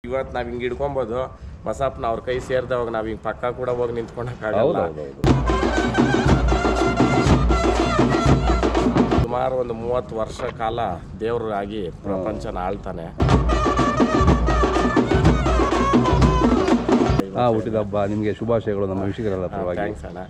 ಇವತ್ತು ನಾವು ಹಿಂಗೆ ಹಿಡ್ಕೊಬೋದು ಬಸಪ್ಪನ ಅವ್ರ ಕೈ ಸೇರಿದವಾಗ ನಾವು ಹಿಂಗೆ ಪಕ್ಕ ಕೂಡ ಹೋಗಿ ನಿಂತ್ಕೊಳಕ್ಕಾಗಲ್ಲ ಹೌದೌದೌದು ಸುಮಾರು ಒಂದು ಮೂವತ್ತು ವರ್ಷ ಕಾಲ ದೇವರು ಆಗಿ ಪ್ರಪಂಚನ ಆಳ್ತಾನೆ ಹಾಂ ಹುಟ್ಟಿದ ಹಬ್ಬ ನಿಮಗೆ ಶುಭಾಶಯಗಳು ನಮ್ಮ ವೀಕ್ಷಕರೆಲ್ಲ ಪರವಾಗಿ ಥ್ಯಾಂಕ್ಸ್ ಅಣ್ಣ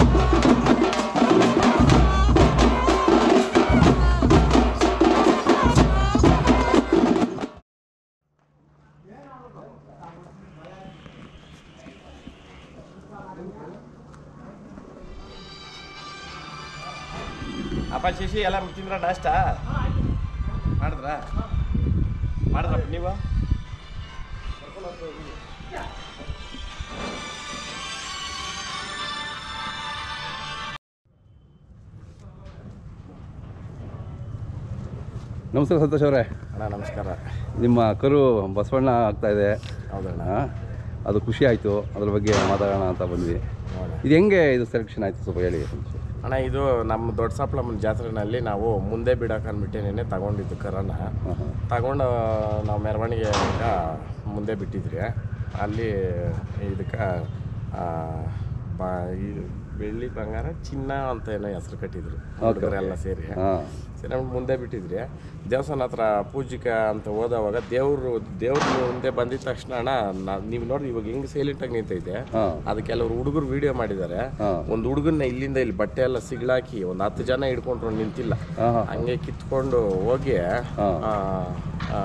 ಅಪ್ಪ ಶಿಶಿ ಎಲ್ಲ ತಿಂದ್ರ ನಾಷ್ಟ ಮಾಡಿದ್ರ ಮಾಡಿದ್ರಪ್ಪ ನೀವು ನಮಸ್ಕಾರ ಸಂತೋಷ್ ಅವರೇ ಅಣ್ಣ ನಮಸ್ಕಾರ ನಿಮ್ಮ ಕರು ಬಸವಣ್ಣ ಆಗ್ತಾ ಇದೆ ಹೌದಣ್ಣ ಆ, ಅದು ಖುಷಿ ಆಯಿತು ಅದ್ರ ಬಗ್ಗೆ ಮಾತಾಡೋಣ ಅಂತ ಬಂದ್ವಿ ನೋಡೋಣ ಇದು ಹೆಂಗೆ ಇದು ಸೆಲೆಕ್ಷನ್ ಆಯಿತು ಸ್ವಲ್ಪ ಹೇಳಿ ಒಂಚೂರು. ಅಣ್ಣ ಇದು ನಮ್ಮ ದೊಡ್ಡ ಸಪ್ಲಮ್ಮನ ಜಾತ್ರೆನಲ್ಲಿ ನಾವು ಮುಂದೆ ಬಿಡಕ್ಕೆ ಅಂದ್ಬಿಟ್ಟೇನೆ ತಗೊಂಡಿದ್ದು ಕರನ ಹಾಂ ಹಾಂ ತಗೊಂಡು ನಾವು ಮೆರವಣಿಗೆ ಮುಂದೆ ಬಿಟ್ಟಿದ್ರಿ ಅಲ್ಲಿ ಇದಕ್ಕೆ ಬಾ ಈ ಬೆಳ್ಳಿ ಬಂಗಾರ ಚಿನ್ನ ಅಂತ ಏನೋ ಹೆಸರು ಕಟ್ಟಿದ್ರು ಹುಡುಗರೆಲ್ಲ ಸೇರಿ ಹಾಂ ಸರಿ ನಮ್ಗೆ ಮುಂದೆ ಬಿಟ್ಟಿದ್ರಿ ದೇವಸ್ಥಾನ ಹತ್ರ ಪೂಜಿಕ ಅಂತ ಹೋದವಾಗ ದೇವರು ದೇವ್ರ ಮುಂದೆ ಬಂದಿದ ತಕ್ಷಣ ಅಣ್ಣ ನಾ- ನೀವು ನೋಡಿ ಇವಾಗ ಹೆಂಗೆ ಸೈಲೆಂಟಾಗಿ ನಿಂತೈತೆ ಹಾಂ ಅದು ಕೆಲವರು ಹುಡುಗರು ವಿಡಿಯೋ ಮಾಡಿದ್ದಾರೆ ಹಾಂ ಒಂದು ಹುಡುಗನ್ನ ಇಲ್ಲಿಂದ ಇಲ್ಲಿ ಬಟ್ಟೆ ಎಲ್ಲ ಸಿಗ್ಲಾಕಿ ಒಂದು ಹತ್ತು ಜನ ಹಿಡ್ಕೊಂಡ್ರು ನಿಂತಿಲ್ಲ ಹಾಂ ಹಾಂ ಹಂಗೆ ಕಿತ್ಕೊಂಡು ಹೋಗಿ ಹಾಂ. ಆ, ಆ,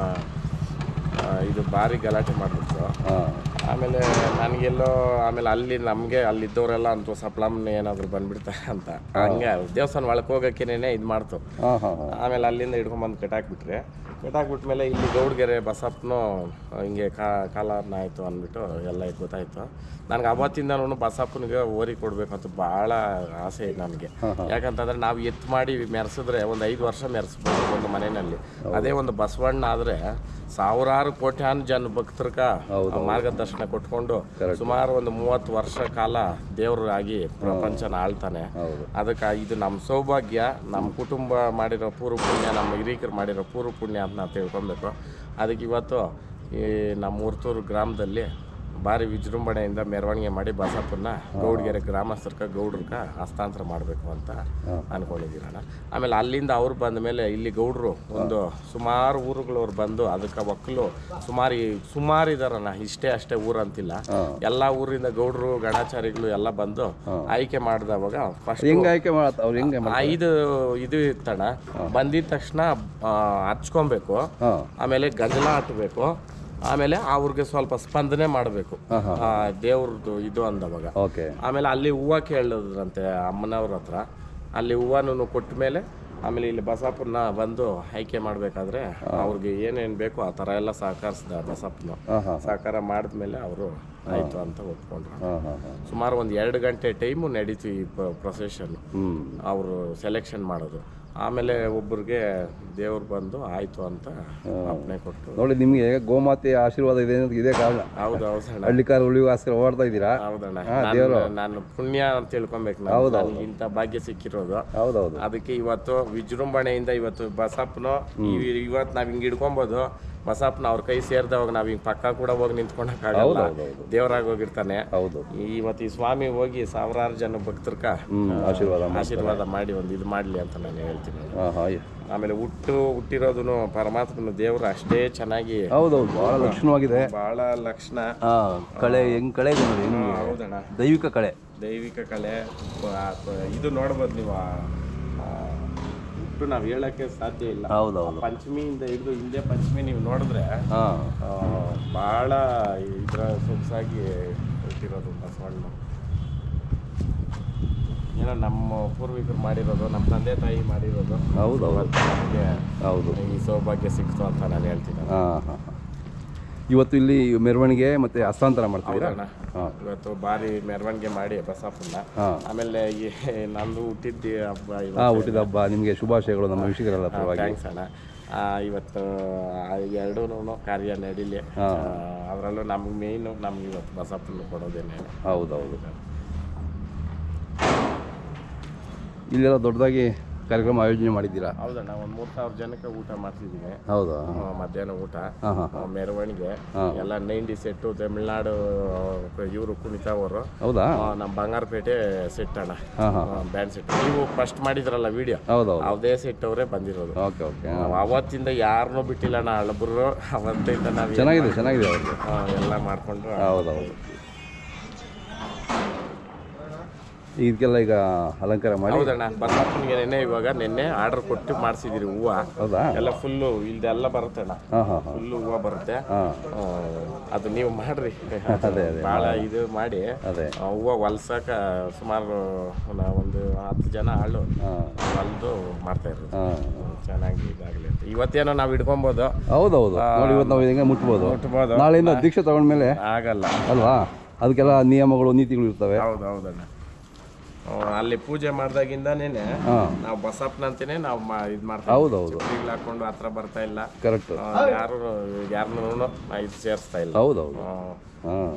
ಆ, ಇದು ಭಾರಿ ಗಲಾಟೆ ಮಾಡ್ಬಿಟ್ರು ಹಾಂ ಆಮೇಲೆ ನನಗೆಲ್ಲೋ ಆಮೇಲೆ ಅಲ್ಲಿ ನಮಗೆ ಅಲ್ಲಿದ್ದವರೆಲ್ಲ ಅಂತ ಸಪ್ಲಮ್ನ ಏನಾದ್ರು ಬಂದ್ಬಿಡ್ತಾ ಅಂತ ಹಂಗೆ ದೇವಸ್ಥಾನ ಒಳಗೆ ಹೋಗೋಕ್ಕೇನೆ ಇದು ಮಾಡ್ತು ಹಾಂ ಹಾಂ ಹಾಂ ಆಮೇಲೆ ಅಲ್ಲಿಂದ ಹಿಡ್ಕೊಂಬಂದು ಕಟ್ಟಾಕ್ಬಿಟ್ರೆ ಕಟ್ಟಾಕ್ಬಿಟ್ಮೇಲೆ ಇಲ್ಲಿ ಗೌಡ್ಗೆರೆ ಬಸಪ್ಪನು ಹಿಂಗೆ ಕಾ ಕಾಲರ್ನ ಆಯಿತು ಅಂದ್ಬಿಟ್ಟು ಎಲ್ಲ ಇದು ಗೊತ್ತಾಯ್ತು ನನಗೆ ಅವತ್ತಿಂದನೂ ಬಸಪ್ಪನಿಗೆ ಓರಿ ಕೊಡಬೇಕಂತ ಭಾಳ ಆಸೆ ಇದೆ ನನಗೆ ಯಾಕಂತಂದ್ರೆ ನಾವು ಎತ್ತು ಮಾಡಿ ಮೆರೆಸಿದ್ರೆ ಒಂದು ಐದು ವರ್ಷ ಮೆರೆಸ್ಬೋದು ಒಂದು ಮನೆಯಲ್ಲಿ ಅದೇ ಒಂದು ಬಸವಣ್ಣ ಆದರೆ ಸಾವಿರಾರು ಕೋಟ್ಯಾನು ಜನ ಭಕ್ತರ್ಕ ಮಾರ್ಗದರ್ಶನ ಕೊಟ್ಕೊಂಡು ಸುಮಾರು ಒಂದು ಮೂವತ್ತು ವರ್ಷ ಕಾಲ ದೇವರು ಆಗಿ ಪ್ರಪಂಚನ ಆಳ್ತಾನೆ ಹೌದು ಅದಕ್ಕೆ ಇದು ನಮ್ಮ ಸೌಭಾಗ್ಯ ನಮ್ಮ ಕುಟುಂಬ ಮಾಡಿರೋ ಪೂರ್ವ ಪುಣ್ಯ ನಮ್ಮ ಹಿರೀಕರು ಮಾಡಿರೋ ಪೂರ್ವ ಪುಣ್ಯ ಅಂತ ನಾವು ತಿಳ್ಕೊಬೇಕು ಅದಕ್ಕೆ ಇವತ್ತು ಈ ನಮ್ಮ ಮೂರ್ತೂರು ಗ್ರಾಮದಲ್ಲಿ ಭಾರಿ ವಿಜೃಂಭಣೆಯಿಂದ ಮೆರವಣಿಗೆ ಮಾಡಿ ಬಸಪ್ಪನ್ನ ಗೌಡ್ಗೆರೆ ಗ್ರಾಮಸ್ಥರ್ಕ ಗೌಡ್ರಕ ಹಸ್ತಾಂತರ ಮಾಡಬೇಕು ಅಂತ ಅನ್ಕೊಂಡಿದ್ದೀರಣ್ಣ ಆಮೇಲೆ ಅಲ್ಲಿಂದ ಅವ್ರು ಬಂದ ಮೇಲೆ ಇಲ್ಲಿ ಗೌಡ್ರು ಒಂದು ಸುಮಾರು ಊರುಗಳವ್ರು ಬಂದು ಅದಕ್ಕೆ ಒಕ್ಕಲು ಸುಮಾರು ಸುಮಾರು ಇದಾರಣ್ಣ ಇಷ್ಟೇ ಅಷ್ಟೇ ಊರಂತಿಲ್ಲ ಎಲ್ಲ ಊರಿಂದ ಗೌಡ್ರು ಗಣಾಚಾರಿಗಳು ಎಲ್ಲ ಬಂದು ಆಯ್ಕೆ ಮಾಡಿದವಾಗ ಫಸ್ಟ್ ಹೆಂಗೆ ಆಯ್ಕೆ ಮಾಡತ್ತ ಅವ್ರು ಹೆಂಗೆ ಮಾಡ ಐದು ಇದು ಇತ್ತಣ್ಣ ಬಂದಿದ ತಕ್ಷಣ ಆ, ಹಚ್ಕೊಬೇಕು ಹಾಂ ಆಮೇಲೆ ಗಂಜಲ ಹಟ್ಟಬೇಕು ಆಮೇಲೆ ಅವ್ರಿಗೆ ಸ್ವಲ್ಪ ಸ್ಪಂದನೆ ಮಾಡಬೇಕು ದೇವ್ರದ್ದು ಇದು ಅಂದವಾಗ ಓಕೆ ಆಮೇಲೆ ಅಲ್ಲಿ ಹೂವು ಕೇಳಿದ್ರಂತೆ ಅಮ್ಮನವ್ರ ಹತ್ರ ಅಲ್ಲಿ ಹೂವನು ಕೊಟ್ಟ ಮೇಲೆ ಆಮೇಲೆ ಇಲ್ಲಿ ಬಸಪ್ಪನ ಬಂದು ಆಯ್ಕೆ ಮಾಡಬೇಕಾದ್ರೆ ಅವ್ರಿಗೆ ಏನೇನು ಬೇಕೋ ಆ ಥರ ಎಲ್ಲ ಸಹಕರಿಸ್ದ ಬಸಪ್ಪನ ಹಾಂ ಹಾಂ ಸಹಕಾರ ಮಾಡಿದ್ಮೇಲೆ ಅವರು ಆಯಿತು ಅಂತ ಒಪ್ಕೊಂಡ್ರು ಹಾಂ ಹಾಂ ಹಾಂ ಸುಮಾರು ಒಂದು ಎರಡು ಗಂಟೆ ಟೈಮು ನಡೀತು ಈ ಪ್ರೊಸೆಷನ್ ಹ್ಞೂ ಅವರು ಸೆಲೆಕ್ಷನ್ ಮಾಡೋದು ಆಮೇಲೆ ಒಬ್ಬರಿಗೆ ದೇವ್ರು ಬಂದು ಆಯಿತು ಅಂತ ಅಪ್ಪಣೆ ಕೊಟ್ಟು ನೋಡಿ ನಿಮಗೆ ಗೋಮಾತೆ ಆಶೀರ್ವಾದ ಇದೆ ಅನ್ನೋದಕ್ಕೆ ಇದೇ ಕಾರಣ ಹೌದು ಹೌದಣ್ಣ ಹಳ್ಳಿಕಾರ ಉಳಿಗೋಸ್ಕರ ಓಡ್ತಾ ಇದ್ದೀರಾ ಹೌದಣ್ಣ ನಾನು- ನಾನು ಪುಣ್ಯ ಅಂತ ತಿಳ್ಕೊಬೇಕು ನಾನು ನನಗೆ ಇಂಥ ಭಾಗ್ಯ ಸಿಕ್ಕಿರೋದು ಹೌದೌದು ಅದಕ್ಕೆ ಇವತ್ತು ವಿಜೃಂಭಣೆಯಿಂದ ಇವತ್ತು ಬಸಪ್ಪನು ಇವತ್ತು ನಾವು ಹಿಂಗೆ ಹಿಡ್ಕೊಬೋದು ಬಸಪ್ಪನ ಅವ್ರ ಕೈ ಸೇರಿದವಾಗ ನಾವು ಹಿಂಗೆ ಪಕ್ಕ ಕೂಡ ಹೋಗಿ ನಿಂತ್ಕೊಳಕ್ಕಾಗಲ್ಲ ಹೌದೌದು. ದೇವರಾಗಿ ಹೋಗಿರ್ತಾನೆ ಹೌದು ಇವತ್ತು ಈ ಸ್ವಾಮಿ ಹೋಗಿ ಸಾವಿರಾರು ಜನ ಭಕ್ತರ್ಕ ಹ್ಞೂ ಆಶೀರ್ವಾದ ಮಾಡಿ ಆಶೀರ್ವಾದ ಮಾಡಿ ಒಂದು ಇದು ಮಾಡಲಿ ಅಂತ ನಾನು ಹೇಳ್ತೀನಿ ಹಾಂ ಹಾಂ ಆಮೇಲೆ ಹುಟ್ಟು ಹುಟ್ಟಿರೋದು ಪರಮಾತ್ಮನ ದೇವರು ಅಷ್ಟೇ ಚೆನ್ನಾಗಿ ಹೌದೌದು ಭಾಳ ಲಕ್ಷಣವಾಗಿದೆ ಬಹಳ ಲಕ್ಷಣ ಹಾಂ ಕಳೆ ಹೆಂಗ್ ಕಳೆ ಇದೆ ನೋಡಿ ಹೆಂಗೆ ಹೌದಣ್ಣ ದೈವಿಕ ಕಳೆ ದೈವಿಕ ಕಲೆ ಪ- ಪ- ಇದು ನೋಡ್ಬೋದು ನೀವು ಆ, ಆ, ಹುಟ್ಟು ನಾವು ಹೇಳಕ್ಕೆ ಸಾಧ್ಯ ಇಲ್ಲ ಹೌದೌದು ಪಂಚಮಿಯಿಂದ ಹಿಡಿದು ಹಿಂದೆ ಪಂಚಮಿ ನೀವು ನೋಡಿದ್ರೆ ಹಾಂ ಆ, ಬಹಳ ಇದ್ರ ಸೊಗಸಾಗಿ ಹುಟ್ಟಿರೋದು ಬಸವಣ್ಣ ಏನೋ ನಮ್ಮ ಪೂರ್ವಿಕರು ಮಾಡಿರೋದು ನಮ್ಮ ತಂದೆ ತಾಯಿ ಮಾಡಿರೋದು ಹೌದೌದು ಇವತ್ತು ನಮಗೆ ಹೌದು ಈ ಸೌಭಾಗ್ಯ ಸಿಕ್ತು ಅಂತ ನಾನು ಹೇಳ್ತೀನಿ ಹಾಂ ಹಾಂ ಇವತ್ತು ಇಲ್ಲಿ ಮೆರವಣಿಗೆ ಮತ್ತೆ ಹಸ್ತಾಂತರ ಮಾಡ್ತೀರಾ ಹೌದಣ್ಣ ಹಾಂ ಇವತ್ತು ಭಾರಿ ಮೆರವಣಿಗೆ ಮಾಡಿ ಬಸಪ್ಪನ್ನ ಹಾಂ ಆಮೇಲೆ ಈ ನಂದು ಹುಟ್ಟಿದ್ದಿ ಹಬ್ಬ ಹಾಂ ಹುಟ್ಟಿದ ಹಬ್ಬ ನಿಮಗೆ ಶುಭಾಶಯಗಳು ನಮ್ಮ ವೀಕ್ಷಕರೆಲ್ಲ ಪರವಾಗಿ ಥ್ಯಾಂಕ್ಸ್ ಅಣ್ಣ ಆ, ಇವತ್ತು ಎರಡೂ ಕಾರ್ಯ ನಡೀಲಿ ಅದರಲ್ಲೂ ನಮ್ಗೆ ಮೇಯ್ನು ನಮ್ಗೆ ಇವತ್ತು ಬಸಪ್ಪನ ಕೊಡೋದೇನೆ ಹೌದೌದು ಇಲ್ಲೆಲ್ಲ ದೊಡ್ಡದಾಗಿ ಕಾರ್ಯಕ್ರಮ ಆಯೋಜನೆ ಮಾಡಿದ್ದೀರಾ ಹೌದಣ್ಣ ಒಂದು ಮೂರು ಸಾವಿರ ಜನಕ್ಕೆ ಊಟ ಮಾಡ್ತಿದ್ದೀವಿ ಹೌದಾ ಆ, ಮಧ್ಯಾಹ್ನ ಊಟ ಹಾಂ ಹಾಂ ಆ, ಮೆರವಣಿಗೆ ಹಾ. ಎಲ್ಲ ನೈಂಟಿ ಸೆಟ್ಟು ತಮಿಳ್ನಾಡು ಇವರು ಕುಣಿತಾವರು ಹೌದಾ ನಮ್ಮ ಬಂಗಾರಪೇಟೆ ಸೆಟ್ ಅಣ್ಣ ಹಾಂ ಹಾಂ ಬ್ಯಾಂಡ್ ಸೆಟ್ ನೀವು ಫಸ್ಟ್ ಮಾಡಿದ್ರಲ್ಲ ವಿಡಿಯೋ ಹೌದೌದು ಅದೇ ಸೆಟ್ ಅವರೇ ಬಂದಿರೋದು ಓಕೆ ಓಕೆ ನಾವು ಅವತ್ತಿಂದ ಯಾರನ್ನೂ ಬಿಟ್ಟಿಲ್ಲ ಅಣ್ಣ ಹಳಬ್ರು ಅವತ್ತಿಂದ ನಾವು ಚೆನ್ನಾಗಿದೆ ಚೆನ್ನಾಗಿದೆ ಅವ್ರಿಗೆ ಎಲ್ಲ ಮಾಡ್ಕೊಂಡು ಹೌದೌದು ಇದಕ್ಕೆಲ್ಲ ಈಗ ಅಲಂಕಾರ ಮಾಡಿ ಹೌದಣ್ಣ ಬಸಪ್ಪನಿಗೆ ನೆನ್ನೆ ಇವಾಗ ನಿನ್ನೆ ಆರ್ಡರ್ ಕೊಟ್ಟು ಮಾಡಿಸಿದಿರಿ ಹೂವು ಹೌದಾ ಎಲ್ಲ ಫುಲ್ಲು ಇಲ್ದೆಲ್ಲ ಬರುತ್ತೆ ಅಣ್ಣ ಹಾಂ ಹಾಂ ಹಾಂ ಫುಲ್ಲು ಹೂವು ಬರುತ್ತೆ ಹಾಂ ಆ, ಅದು ನೀವು ಮಾಡ್ರಿ ಅದೇ, ಅದೇ, ಭಾಳ ಇದು ಮಾಡಿ ಅದೇ ಆ, ಹೂವು ಹೊಲ್ಸಕ ಸುಮಾರು ನಾ- ಒಂದು ಹತ್ತು ಜನ ಆಳು ಹಾಂ ಹೊಲ್ದು ಮಾಡ್ತಾ ಇರೋದು ಹಾಂ ಚೆನ್ನಾಗಿ ಇದಾಗಲಿ ಅಂತ ಇವತ್ತೇನೋ ನಾವು ಇಟ್ಕೊಬೋದು ಹೌದೌದು ನೋಡಿ ಇವತ್ತು ನಾವು ಹಿಂಗೆ ಮುಟ್ಬೋದು ಮುಟ್ಬೋದು ನಾಳೆಯಿಂದ ದೀಕ್ಷೆ ತಗೊಂಡ್ಮೇಲೆ ಆಗಲ್ಲ ಅಲ್ವಾ ಅದಕ್ಕೆಲ್ಲ ನಿಯಮಗಳು ನೀತಿಗಳು ಇರ್ತವೆ ಹೌದು ಹೌದಣ್ಣ ಆ, ಅಲ್ಲಿ ಪೂಜೆ ಮಾಡ್ದಾಗಿಂದನೇ ಹಾಂ ನಾವು ಬಸಪ್ಪನಂತನೇ ನಾವು ಇದು ಮಾಡ್ತಾ ಹೌದೌದು ಚಪ್ಲಿಗಳು ಹಾಕೊಂಡು ಹತ್ರ ಬರ್ತಾ ಇಲ್ಲ ಕರೆಕ್ಟ್ ಆ, ಯಾರು ಯಾರನ್ನೂ ಇದು ಸೇರಿಸ್ತಾ ಇಲ್ಲ ಹೌದೌದು ಆ, ಹಾಂ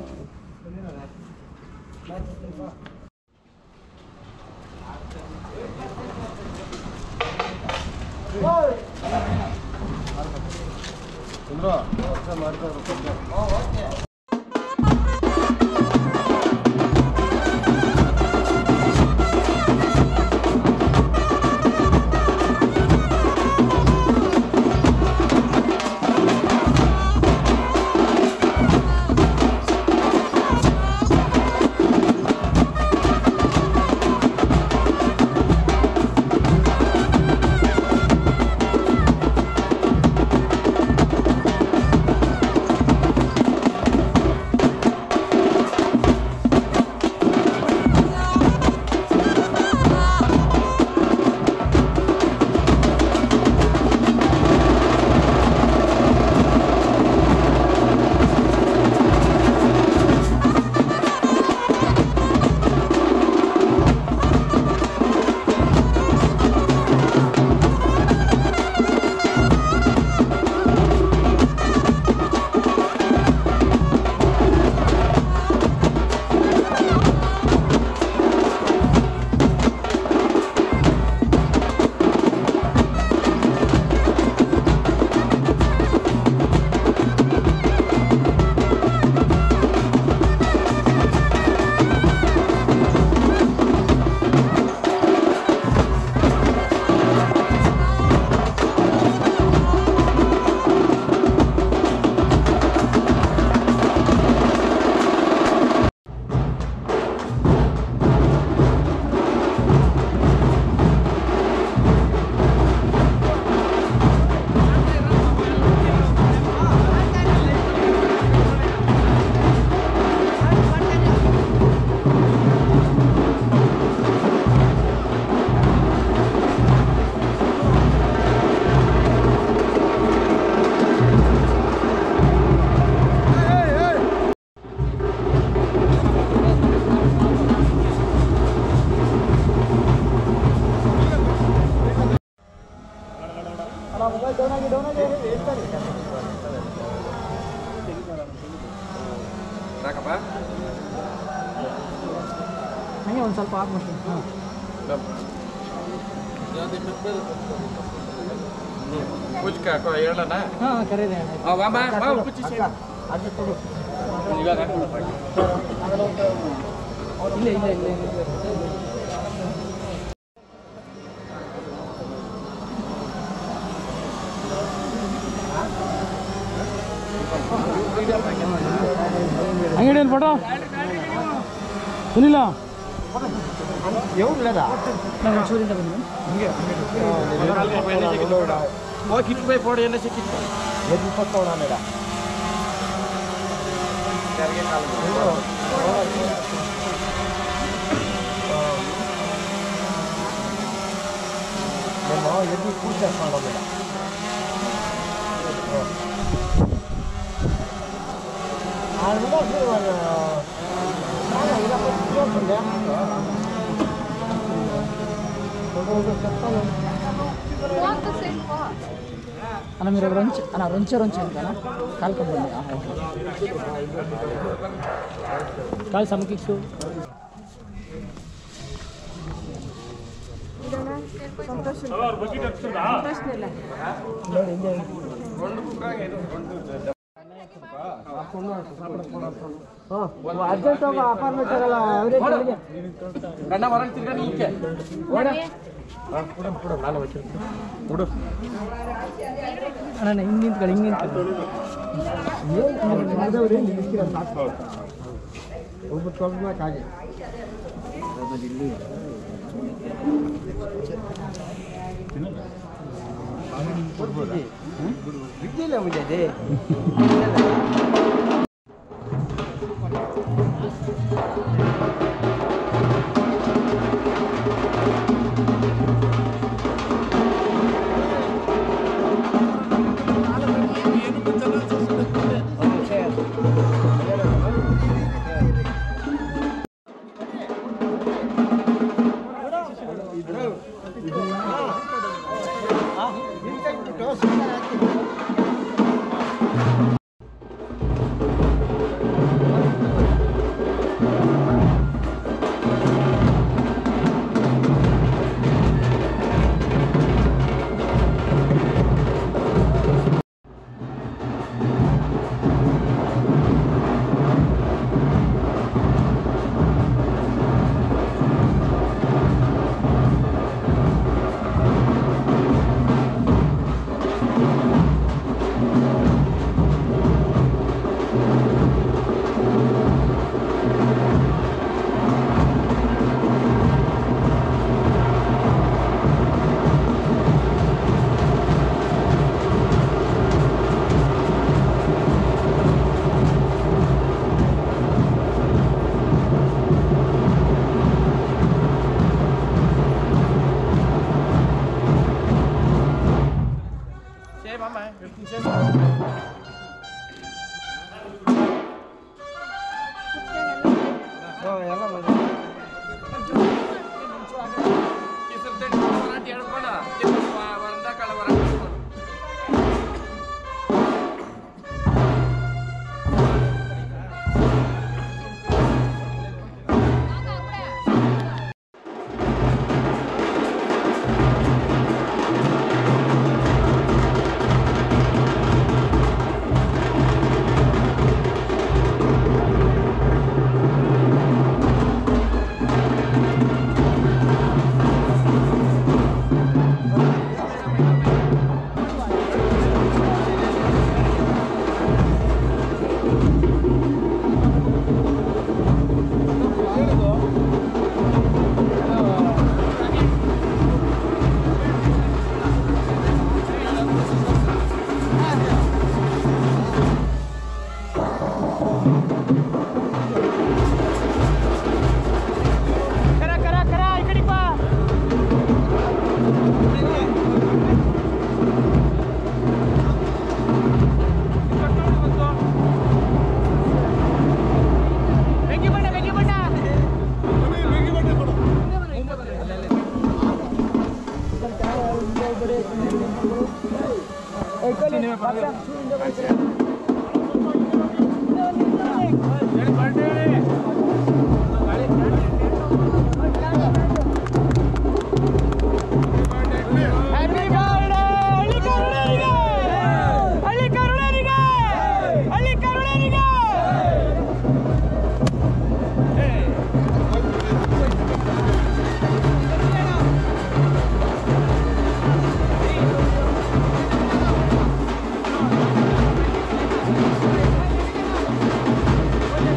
ಹಂಗೆ ಒಂದು ಸ್ವಲ್ಪ ಆಗ್ಬಿಡ್ತೀನಿ ಹಾಂ ಪೂಜ್ಕ ಹಾಕೋ ಹೇಳಣ್ಣ ಹಾಂ ಕರೀರಿ ಇಲ್ಲ ಇಲ್ಲ ಇಲ್ಲ ಇಲ್ಲ ಅಂಗಡಿ ಏನು ಫೋಟೋ ಸುನಿಲ್ಲ ನಾನು ಒಂಚೂರಿಂದ ಬಂದು ಫೋಡ್ ಏನೇ ಸಿಕ್ಕಿತ್ತು అన్న మీరు ఒక రొంచ అన్న రొంచ రొంచ కదా కాల్కొండి కాల్ సమకిక్సు ಇದನ್ನ ಅರ್ಜೆಂಟ್ ಹೋಗೋ ಅಪಾರ್ಟ್ಮೆಂಟ್ ಆಗಲ್ಲ ಅವರೇ ಕೆಳಗೆ ಕಣ್ಣ ಹೊರಗೆ ತಿರ್ಗಾ ನೀಕೆ ಅಣ್ಣ ಹಿಂಗೆ ನಿಂತ್ಕೊಳ್ಳಿ ಹಿಂಗೆ ನಿಂತ್ಕೊಳ್ಳಿ ಒಬ್ಬ ತೊಗೊಳಕ್ಕಾಗಿ ಬಿದ್ದಿಲ್ಲ ಮುಂಜಾನೆ ¡Vamos!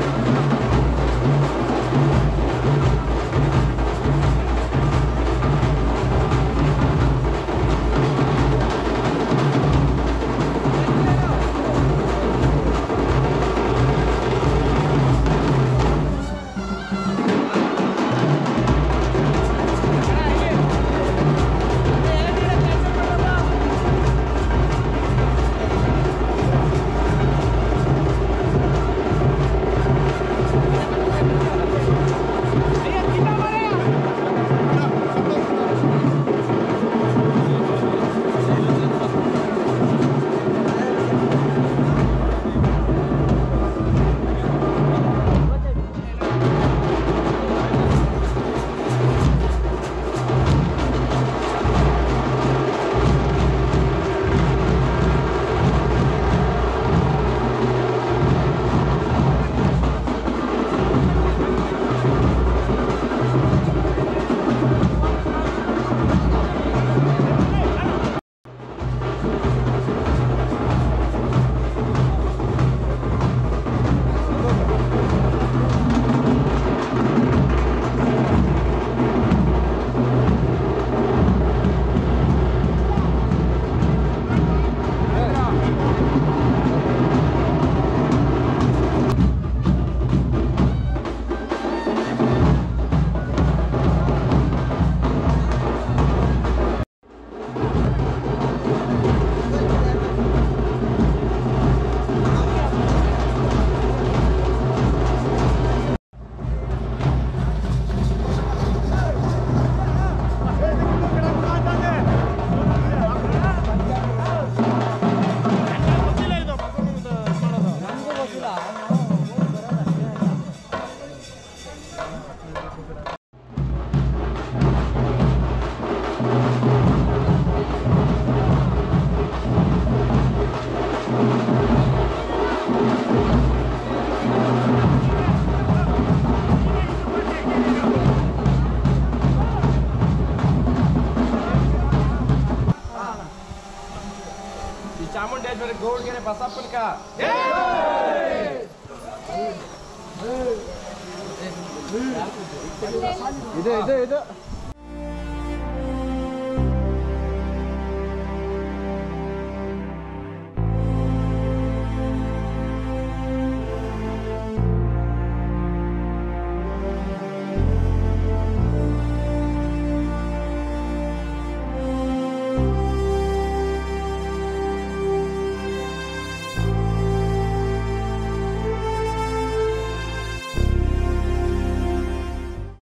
ಚಾಮುಂಡೇಶ್ವರಿ ಗೌಡ್ಗೆರೆ ಬಸಪ್ಪನ್ಕ ಇದೆ ಇದೆ ಇದೆ